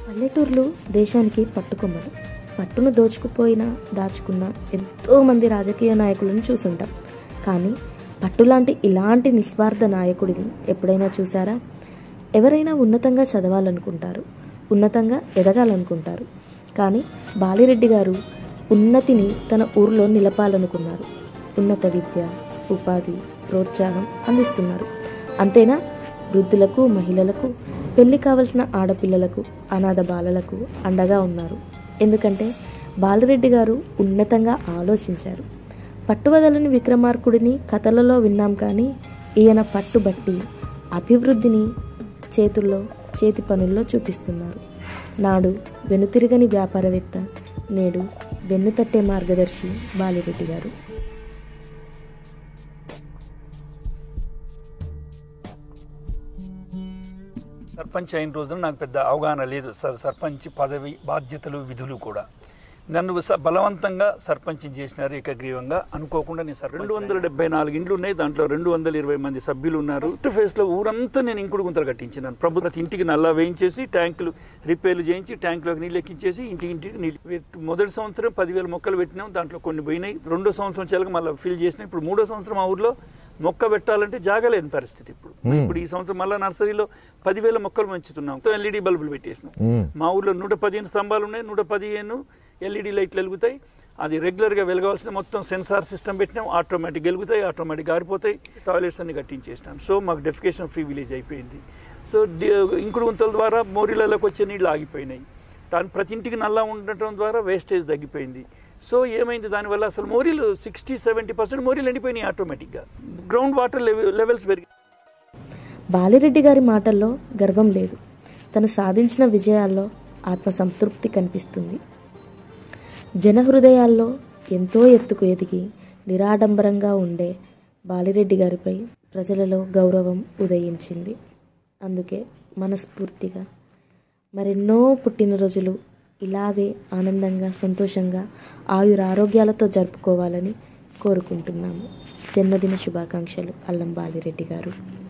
పల్లెటూర్లు దేశానికి పట్టుకొమ్మలు పట్టును దోచుకుపోయినా దాచుకున్న ఎంతోమంది రాజకీయ నాయకులను చూసుంటాం కానీ పట్టులాంటి ఇలాంటి నిస్వార్థ నాయకుడిని ఎప్పుడైనా చూసారా ఎవరైనా ఉన్నతంగా చదవాలనుకుంటారు ఉన్నతంగా ఎదగాలనుకుంటారు కానీ బాలిరెడ్డి గారు ఉన్నతిని తన ఊర్లో నిలపాలనుకున్నారు ఉన్నత విద్య ఉపాధి ప్రోత్సాహం అందిస్తున్నారు అంతేనా వృద్ధులకు మహిళలకు పెళ్లి కావలసిన ఆడపిల్లలకు అనాథ బాలలకు అండగా ఉన్నారు ఎందుకంటే బాలరెడ్డి గారు ఉన్నతంగా ఆలోచించారు పట్టువదలని విక్రమార్కుడిని కథలలో విన్నాం కానీ ఈయన పట్టుబట్టి అభివృద్ధిని చేతుల్లో చేతి పనుల్లో చూపిస్తున్నారు నాడు వెనుతిరగని వ్యాపారవేత్త నేడు వెన్నుతట్టే మార్గదర్శి బాలిరెడ్డి గారు సర్పంచ్ అయిన రోజున నాకు పెద్ద అవగాహన లేదు సర్ సర్పంచ్ పదవి బాధ్యతలు విధులు కూడా నన్ను స- బలవంతంగా సర్పంచ్ చేసినారు ఏకగ్రీవంగా అనుకోకుండా నేను సర్పంచ్ రెండు వందల డెబ్బై నాలుగు ఇండ్లు ఉన్నాయి దాంట్లో రెండు వందల ఇరవై మంది సభ్యులు ఉన్నారు ఫస్ట్ ఫేజ్ లో ఊరంతా నేను ఇంకుడు గుంతలు కట్టించినాను ప్రభు ప్రతి ఇంటికి నల్లా వేయించేసి ట్యాంకులు రిపేర్లు చేయించి ట్యాంకులోకి నీళ్ళు ఎక్కించేసి ఇంటికి ఇంటికి నీళ్ళు పెట్- మొదటి సంవత్సరం పదివేల మొక్కలు పెట్టినాం దాంట్లో కొన్ని పోయినాయి రెండో సంవత్సరం చేయాలి మళ్ళీ ఫిల్ చేసినాం ఇప్పుడు మూడో సంవత్సరం మా ఊర్లో మొక్క పెట్టాలంటే జాగలేని పరిస్థితి ఇప్పుడు ఇప్పుడు ఈ సంవత్సరం మళ్ళీ నర్సరీలో పదివేల మొక్కలు పెంచుతున్నాం ఎల్ఈడి బల్బులు పెట్టేసినాం మా ఊర్లో నూట పదిహేను స్తంభాలు ఉన్నాయి నూట పదిహేను ఎల్ఈడి లైట్లు వెలుగుతాయి అది రెగ్యులర్గా వెలగాల్సిన మొత్తం సెన్సార్ సిస్టమ్ పెట్టినాం ఆటోమేటిక్ వెలుగుతాయి ఆటోమేటిక్ గారిపోతాయి టాయిలెట్స్ అన్ని కట్టించేసినాం సో మాకు డెఫికేషన్ ఫ్రీ విలేజ్ అయిపోయింది సో డి- ఇంకుడు గుంతల ద్వారా మోరీలలోకి వచ్చే నీళ్ళు ఆగిపోయినాయి దాని ప్రతి ఇంటికి నల్లా ఉండటం ద్వారా వేస్టేజ్ తగ్గిపోయింది సో ఏమైంది దానివల్ల అసలు మోరీలు సిక్స్టీ సెవెంటీ పర్సెంట్ మోరీలు ఎండిపోయినాయి ఆటోమేటిక్గా గ్రౌండ్ వాటర్ లెవెల్స్ పెరిగి బాలిరెడ్డి గారి మాటల్లో గర్వం లేదు తను సాధించిన విజయాల్లో ఆత్మసంతృప్తి కనిపిస్తుంది జన హృదయాల్లో ఎంతో ఎత్తుకు ఎదిగి నిరాడంబరంగా ఉండే బాలిరెడ్డి గారిపై ప్రజలలో గౌరవం ఉదయించింది అందుకే మనస్ఫూర్తిగా మరెన్నో పుట్టినరోజులు ఇలాగే ఆనందంగా సంతోషంగా ఆయురారోగ్యాలతో జరుపుకోవాలని కోరుకుంటున్నాము జన్మదిన శుభాకాంక్షలు అల్లం బాలిరెడ్డి గారు